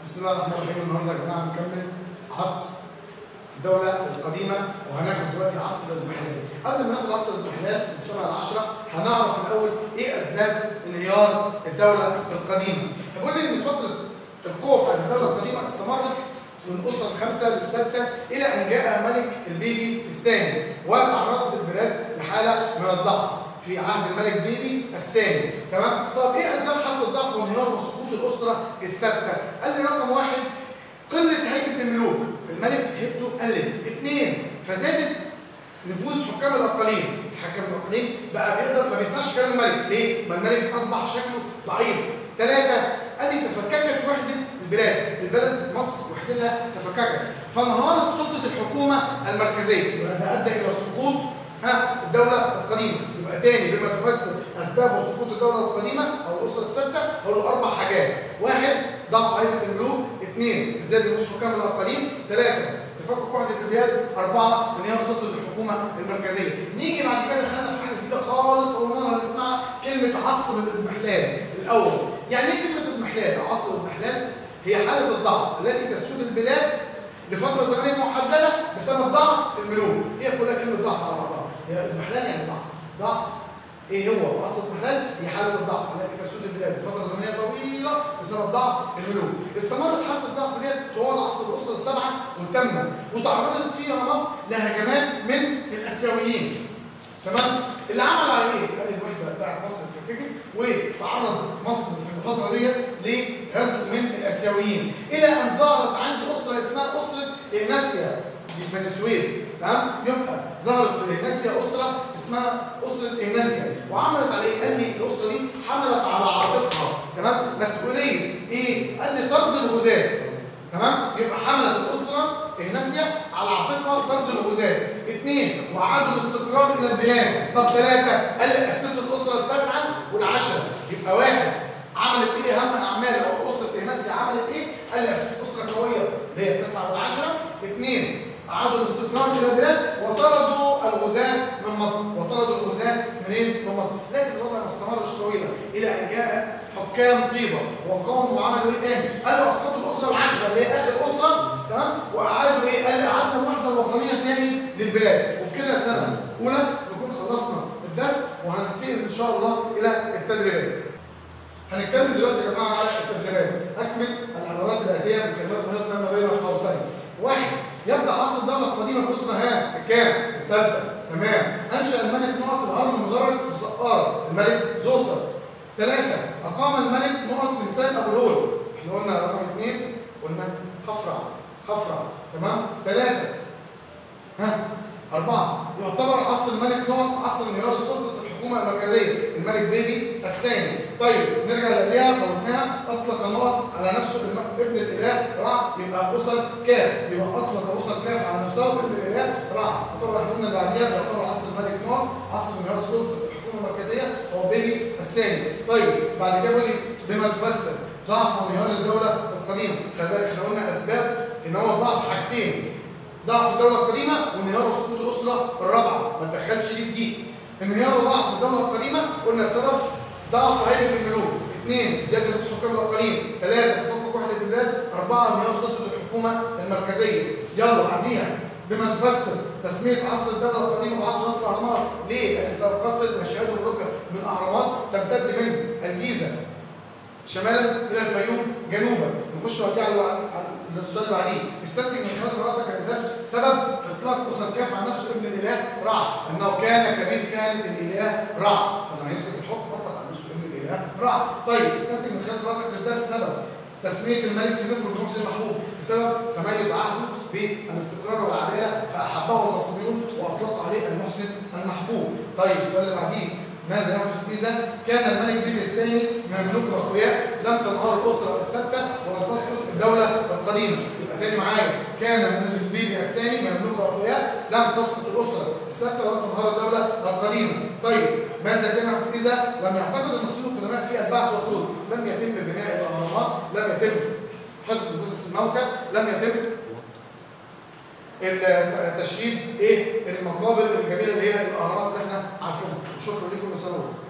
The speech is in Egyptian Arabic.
بسم الله الرحمن الرحيم النهارده يا جماعه هنكمل عصر الدولة القديمة وهناخد دلوقتي عصر الاضمحلال. قبل ما ناخد عصر الاضمحلال من السبعة لعشرة هنعرف الأول إيه أسباب انهيار الدولة القديمة. بيقول لي إن فترة القوة بتاعت الدولة القديمة استمرت من الأسرة الخامسة للستة إلى أن جاء ملك البيبي الثاني وتعرضت البلاد لحالة من الضعف في عهد الملك بيبي الثاني تمام طب ايه اسباب حاله الضعف وانهيار وسقوط الاسره السادسه قال لي رقم واحد قله هيبه الملوك الملك هيبته قلت اثنين فزادت نفوذ حكام الاقاليم حكام الاقاليم بقى بيقدر ما بيسمعش كلام الملك ليه ما الملك اصبح شكله ضعيف ثلاثه قال لي تفككت وحده البلاد البلد مصر وحدتها تفككت فانهارت سلطه الحكومه المركزيه يبقى ده ادى الى سقوط ها الدولة القديمة يبقى تاني بما تفسر أسباب وسقوط الدولة القديمة أو الأسرة الستة هقول له أربع حاجات واحد ضعف هيبة الملوك اثنين ازداد نفوذ حكام الأقاليم ثلاثة تفكك وحدة البلاد أربعة انهيار سلطة الحكومة المركزية نيجي بعد كده دخلنا في حاجة جديدة خالص أول مرة هنسمعها كلمة عصر الاضمحلال الأول يعني إيه كلمة اضمحلال أو عصر الاضمحلال هي حالة الضعف التي تسود البلاد لفترة زمنية محددة بسبب ضعف الملوك هي كلها كلمة ضعف على بعضها هي الاضمحلال يعني ضعف ضعف ايه هو اصل الاضمحلال هي حاله الضعف التي تسود البلاد لفتره زمنيه طويله بسبب ضعف الملوك استمرت حاله الضعف ديت طوال عصر الاسره السبعه والثامنه وتعرضت فيها مصر لهجمات من الاسيويين تمام اللي عمل على ايه؟ قال الوحده بتاعت مصر اتفككت وتعرض مصر في الفتره ديت لغزو من الاسيويين الى ان ظهرت عندي اسره اسمها اسره اغناسيا دي بني سويف تمام يبقى ظهرت في اغناسيا اسره اسمها اسره اغناسيا وعملت على ايه؟ قال لي الاسره دي حملت على عاتقها تمام مسؤوليه ايه؟ قال لي طرد الغزاة تمام يبقى حملت الاسره اغناسيا على عاتقها طرد الغزاة اثنين وعادوا الاستقرار الى البلاد طب ثلاثه قال لي اسسوا الاسره التاسعه والعشره يبقى واحد عملت ايه اهم اعمال او اسره اغناسيا عملت ايه؟ قال لي اسس اسره قويه اللي هي التاسعه والعشره اثنين أعادوا الاستقرار إلى البلاد وطردوا الغزاة من مصر وطردوا الغزاة منين؟ من مصر لكن الوضع ما استمرش طويلا إلى أن جاء حكام طيبة وقاموا وعملوا إيه تاني؟ قالوا أسقطوا الأسرة العشرة اللي هي آخر أسرة تمام؟ وأعادوا إيه؟ قال أعدنا الوحدة الوطنية تاني للبلاد وبكده سنة أولى نكون خلصنا الدرس وهننتقل إن شاء الله إلى التدريبات. هنتكلم دلوقتي يا جماعة على التدريبات أكمل العبارات الآتية بكلمات مناسبة ما بين القوسين. واحد يبدا عصر الدوله القديمه بالاسره ها الكام؟ الثالثه تمام انشا الملك نقط الهرم المدرج بسقاره الملك زوسر ثلاثه اقام الملك نقط تمثال ابو الهول احنا قلنا رقم اثنين قلنا خفرع خفرع تمام ثلاثه ها أربعة يعتبر عصر الملك نقط عصر انهيار سلطة الحكومة المركزية الملك بيبي الثاني طيب نرجع لليها فوتناها أطلق نقط على نفسه ابن الإله رع يبقى أسر كاف يبقى أطلق أسر كاف على نفسه ابن الإله رع وطبعا احنا قلنا بعديها يعتبر عصر الملك نقط عصر انهيار سلطة الحكومة المركزية هو بيبي الثاني طيب بعد كده بيقول لي بما تفسر ضعف وانهيار الدولة القديمة خلي بالك احنا قلنا أسباب إن هو ضعف حاجتين ضعف الدولة القديمة وانهيار وسقوط الأسرة الرابعة ما تدخلش دي في دي انهيار وضعف الدولة القديمة قلنا السبب ضعف هيبة الملوك اثنين ازدياد نفوذ حكام الأقاليم ثلاثة تفكك وحدة البلاد أربعة انهيار سلطة الحكومة المركزية يلا بعديها بما تفسر تسمية عصر الدولة القديمة بعصر نقل الأهرامات ليه؟ لأن سبب قصر مشاهد الملوكة من أهرامات تمتد من الجيزة شمالا الى الفيوم جنوبا نخش ودي على على السؤال اللي بعديه استنتج من خلال قراءتك عن الدرس سبب اطلاق اسر كاف على نفسه ابن الاله رع انه كان كبير كانت الاله رع فلما يمسك الحكم اطلق على نفسه ابن الاله رع طيب استنتج من خلال قراءتك للدرس سبب تسميه الملك سنفر المحسن المحبوب بسبب تميز عهده بالاستقرار والعداله فاحبه المصريون واطلق عليه المحسن المحبوب طيب السؤال اللي بعديه ماذا يحدث إذا كان الملك بيبي الثاني مملوك الأقوياء لم تنهار الأسرة الثابتة ولم تسقط الدولة القديمة يبقى تاني معايا كان الملك بيبي الثاني مملوك الأقوياء لم تسقط الأسرة الثابتة ولم تنهار الدولة القديمة طيب ماذا كان يحدث إذا لم يعتقد المصريون القدماء في البعث والخلود لم يتم بناء الأهرامات لم يتم حفظ جثث الموتى لم يتم تشييد ايه المقابر الجميله اللي هي الاهرامات اللي احنا عارفينها شكرا لكم يا سلام